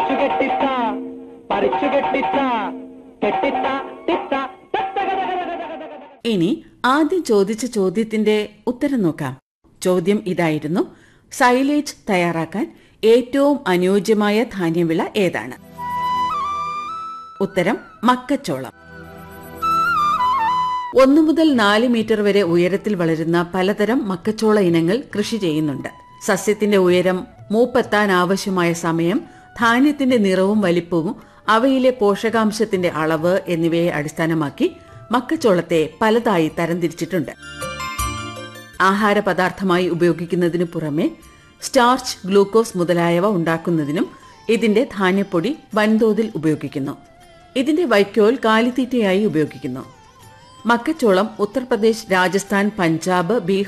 പറിച്ചു കെട്ടിത്ത പറിച്ചു കെട്ടിത്ത കെട്ടിത്ത തിത്ത തത്ത ഗത ഗത ഗത ഗത ഗത. ഇനി ആദ്യം ചോദിച്ച ചോദ്യത്തിന്റെ ഉത്തരം നോക്കാം ചോദ്യം ഇതായിരുന്നു സൈലേജ് തയ്യാറാക്കാൻ ഏറ്റവും അനുയോജ്യമായ ധാന്യവിള ഏതാണ് ഉത്തരം മക്കച്ചോളം ഒന്നു മുതൽ നാല് മീറ്റർ വരെ ഉയരത്തിൽ വളരുന്ന പലതരം മക്കച്ചോള ഇനങ്ങൾ കൃഷി ചെയ്യുന്നുണ്ട് സസ്യത്തിന്റെ ഉയരം മൂപ്പെത്താൻ ആവശ്യമായ സമയം ധാന്യത്തിന്റെ നിറവും വലിപ്പവും അവയിലെ പോഷകാംശത്തിന്റെ അളവ് എന്നിവയെ അടിസ്ഥാനമാക്കി മക്കച്ചോളത്തെ പലതായി തരംതിരിച്ചിട്ടുണ്ട് ആഹാര പദാർത്ഥമായി ഉപയോഗിക്കുന്നതിനു പുറമെ സ്റ്റാർച്ച് ഗ്ലൂക്കോസ് മുതലായവ ഉണ്ടാക്കുന്നതിനും ഇതിന്റെ ധാന്യപ്പൊടി വൻതോതിൽ ഉപയോഗിക്കുന്നു ഇതിന്റെ വൈക്കോൽ കാലിത്തീറ്റയായി ഉപയോഗിക്കുന്നു മക്കച്ചോളം ഉത്തർപ്രദേശ് രാജസ്ഥാൻ പഞ്ചാബ് ബീഹാർ